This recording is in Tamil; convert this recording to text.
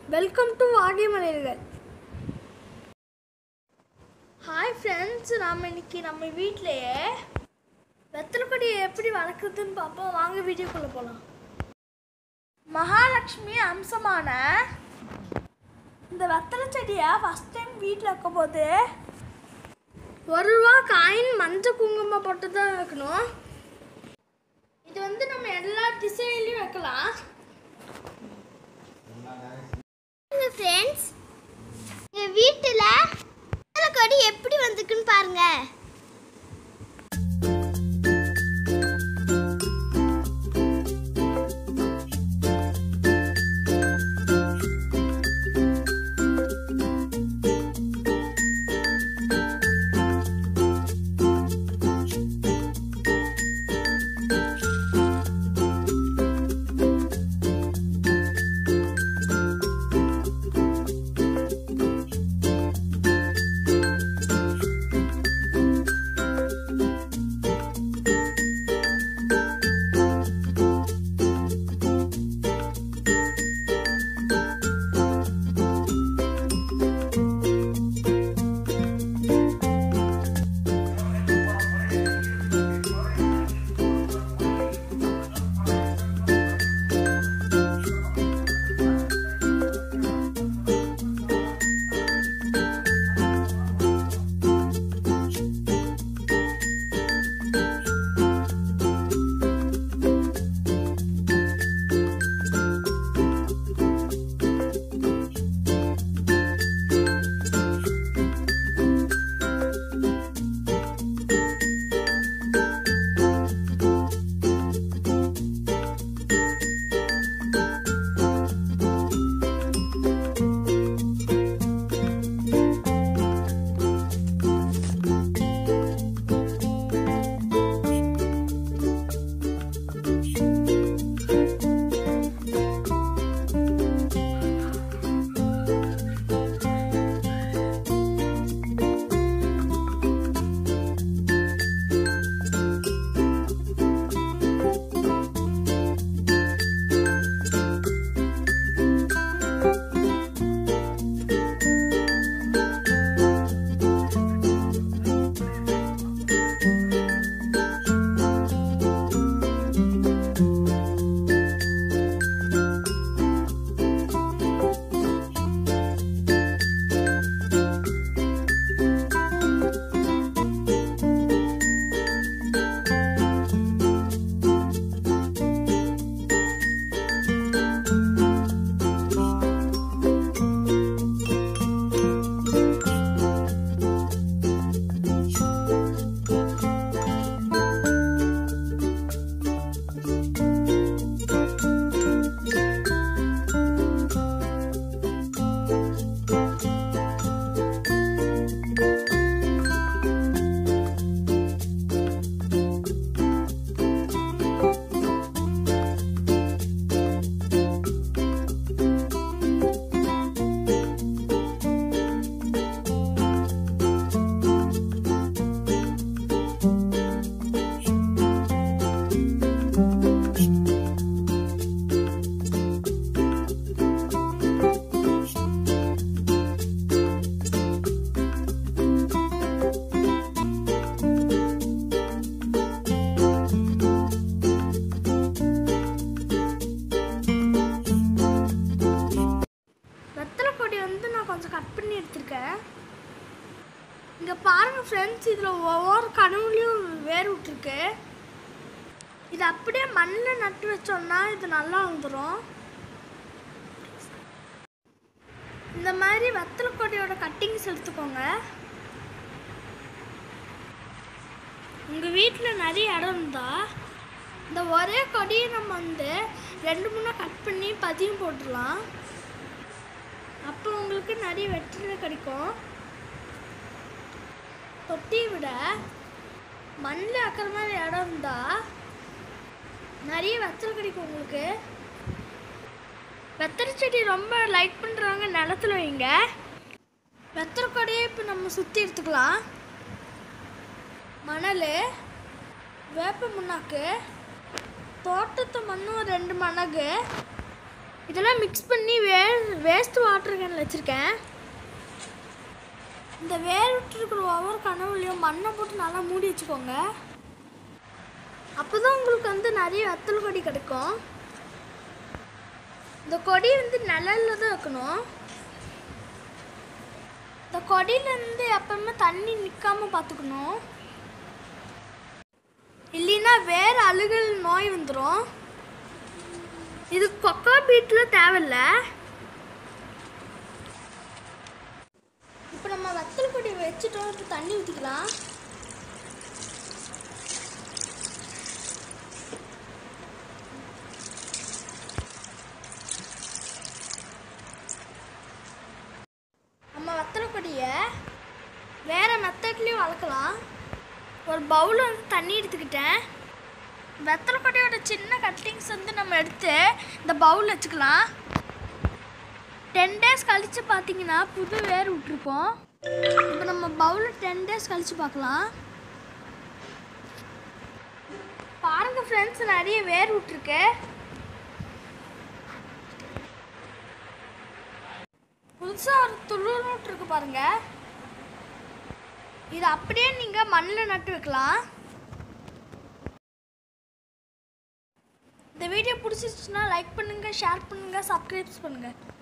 வெல்கம் டு வாகை மலையர்கள் ஹாய் ஃப்ரெண்ட்ஸ் நாம் இன்னைக்கு நம்ம வீட்டிலேயே வெத்தலை கொடியை எப்படி வளர்க்குறதுன்னு பார்ப்போம் வாங்க வீடியோக்குள்ளே போகலாம் மகாலட்சுமி அம்சமான இந்த வெத்தலை செடியை ஃபஸ்ட் டைம் வீட்டில் வைக்கும் போது ஒரு ரூபா காயின் மஞ்சள் குங்குமம் போட்டு தான் வைக்கணும் இது வந்து நம்ம எல்லா திசையிலையும் வைக்கலாம் ஃப்ரெண்ட்ஸ் எங்கள் வீட்டில் கொடி எப்படி வந்திருக்குன்னு பாருங்க வெத்தலை கொடி வந்து நான் கொஞ்சம் கட் பண்ணி எடுத்திருக்கேன் இங்கே பாருங்கள் ஃப்ரெண்ட்ஸ் இதில் ஒவ்வொரு கனவுலையும் வேர் விட்டுருக்கு இது அப்படியே மண்ணில் நட்டு வச்சோம்னா இது நல்லா வந்துடும் இந்த மாதிரி வெத்தலை கொடியோட கட்டிங்ஸ் எடுத்துக்கோங்க உங்கள் வீட்டில் நிறைய இடம் இருந்தால் இந்த ஒரே கொடியை நம்ம வந்து ரெண்டு மூணு கட் பண்ணி பதியம் போட்டுடலாம் அப்போ உங்களுக்கு நிறைய வெற்றிலை கிடைக்கும் தொட்டியை விட மண்ணில் வைக்கிற மாதிரி இடம் இருந்தால் நிறைய வெத்தலை கிடைக்கும் உங்களுக்கு வெத்தலை செடி ரொம்ப லைக் பண்ணுறவங்க நிலத்துல வைங்க வெத்தலை கொடியை இப்போ நம்ம சுற்றி எடுத்துக்கலாம் மணல் வேப்ப முன்னாக்கு தோட்டத்து மண்ணு ஒரு ரெண்டு மணகு இதெல்லாம் மிக்ஸ் பண்ணி வே வேஸ்ட் வாட்டர் கேனில் வச்சுருக்கேன் இந்த வேர் விட்டுருக்கிற ஒவ்வொரு கனவுலையும் மண்ணை போட்டு நல்லா மூடி வச்சுக்கோங்க அப்போ தான் உங்களுக்கு வந்து நிறைய வத்தல் கொடி கிடைக்கும் இந்த கொடி வந்து நிழல்ல தான் வைக்கணும் இந்த கொடியிலேருந்து எப்பவுமே தண்ணி நிற்காம பார்த்துக்கணும் இல்லைன்னா வேற அழுகல் நோய் வந்துடும் இது கொக்கோ பீட்டில் தேவையில்ல இப்போ நம்ம வத்தல் கொடி வச்சுட்டோம் இப்போ தண்ணி ஊற்றிக்கலாம் நம்ம வத்தலை கொடியை வேறு மெத்தட்லேயும் வளர்க்கலாம் ஒரு பவுல் வந்து தண்ணி எடுத்துக்கிட்டேன் வெத்தலை கொடியோட சின்ன கட்டிங்ஸ் வந்து நம்ம எடுத்து இந்த பவுல் வச்சுக்கலாம் டென் டேஸ் கழித்து பார்த்தீங்கன்னா புது வேர் விட்ருப்போம் இப்போ நம்ம பவுலில் டென் டேஸ் கழித்து பார்க்கலாம் பாருங்கள் ஃப்ரெண்ட்ஸ் நிறைய வேர் விட்ருக்கு புதுசாக ஒரு துளிர் விட்ருக்கு பாருங்க இது அப்படியே நீங்கள் மண்ணில் நட்டு வைக்கலாம் இந்த வீடியோ பிடிச்சிருச்சுன்னா லைக் பண்ணுங்கள் ஷேர் பண்ணுங்கள் சப்ஸ்கிரைப்ஸ் பண்ணுங்கள்